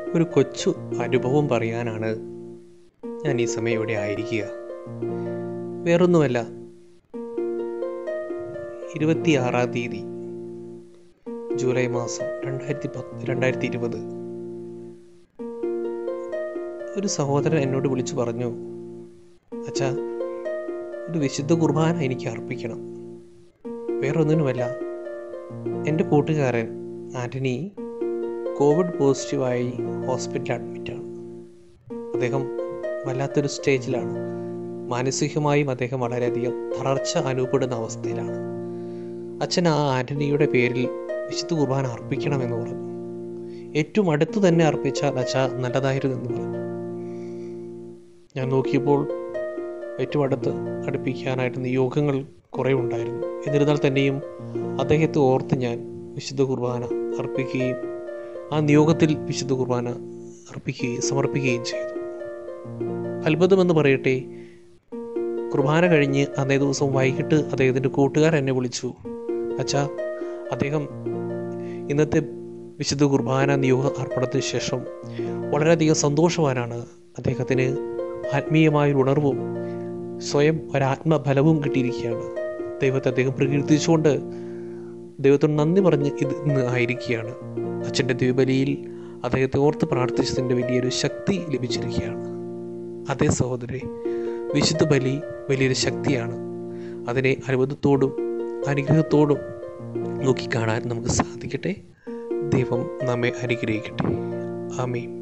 ഒരു കൊച്ചു അനുഭവം പറയാനാണ് ഞാൻ ഈ സമയം ഇവിടെ ആയിരിക്കുക വേറൊന്നുമല്ല ഇരുപത്തിയാറാം തീയതി ജൂലൈ മാസം രണ്ടായിരത്തി പത്ത് രണ്ടായിരത്തി ഇരുപത് ഒരു സഹോദരൻ എന്നോട് വിളിച്ചു പറഞ്ഞു അച്ഛാ ഒരു വിശുദ്ധ കുർബാന എനിക്ക് അർപ്പിക്കണം വേറൊന്നിനുമല്ല എൻ്റെ കൂട്ടുകാരൻ ആൻ്റണി കോവിഡ് പോസിറ്റീവായി ഹോസ്പിറ്റലിൽ അഡ്മിറ്റാണ് അദ്ദേഹം വല്ലാത്തൊരു സ്റ്റേജിലാണ് മാനസികമായും അദ്ദേഹം വളരെയധികം തളർച്ച അനുഭവപ്പെടുന്ന അവസ്ഥയിലാണ് അച്ഛൻ ആ ആൻ്റണിയുടെ പേരിൽ വിശുദ്ധ കുർബാന അർപ്പിക്കണമെന്ന് പറഞ്ഞു ഏറ്റവും അടുത്ത് തന്നെ അർപ്പിച്ചാൽ അച്ഛ നല്ലതായിരുന്നു എന്ന് പറഞ്ഞു ഞാൻ നോക്കിയപ്പോൾ ഏറ്റവും അടുത്ത് അടുപ്പിക്കാനായിട്ട് നിയോഗങ്ങൾ കുറേ ഉണ്ടായിരുന്നു എന്നിരുന്നാൽ തന്നെയും അദ്ദേഹത്തെ ഓർത്ത് ഞാൻ വിശുദ്ധ കുർബാന അർപ്പിക്കുകയും ആ നിയോഗത്തിൽ വിശുദ്ധ കുർബാന അർപ്പിക്കുകയും സമർപ്പിക്കുകയും ചെയ്തു അത്ഭുതമെന്ന് പറയട്ടെ കുർബാന കഴിഞ്ഞ് അന്നേ ദിവസം വൈകിട്ട് അദ്ദേഹത്തിൻ്റെ കൂട്ടുകാർ എന്നെ വിളിച്ചു അച്ഛാ അദ്ദേഹം ഇന്നത്തെ വിശുദ്ധ കുർബാന നിയോഗ അർപ്പണത്തിന് ശേഷം വളരെയധികം സന്തോഷവാനാണ് അദ്ദേഹത്തിന് ആത്മീയമായൊരു ഉണർവും സ്വയം ഒരാത്മബലവും കിട്ടിയിരിക്കുകയാണ് ദൈവത്തെ അദ്ദേഹം പ്രകീർത്തിച്ചുകൊണ്ട് ദൈവത്തോട് നന്ദി പറഞ്ഞ് ഇത് ഇന്ന് ആയിരിക്കുകയാണ് അച്ഛൻ്റെ ദ്വീപലിയിൽ അദ്ദേഹത്തെ ഓർത്ത് പ്രാർത്ഥിച്ചതിൻ്റെ വലിയൊരു ശക്തി ലഭിച്ചിരിക്കുകയാണ് അതേ സഹോദരി വിശുദ്ധ ബലി വലിയൊരു ശക്തിയാണ് അതിനെ അത്ഭുതത്തോടും അനുഗ്രഹത്തോടും നോക്കിക്കാണാൻ നമുക്ക് സാധിക്കട്ടെ ദൈവം നമ്മെ അനുഗ്രഹിക്കട്ടെ ആമീൻ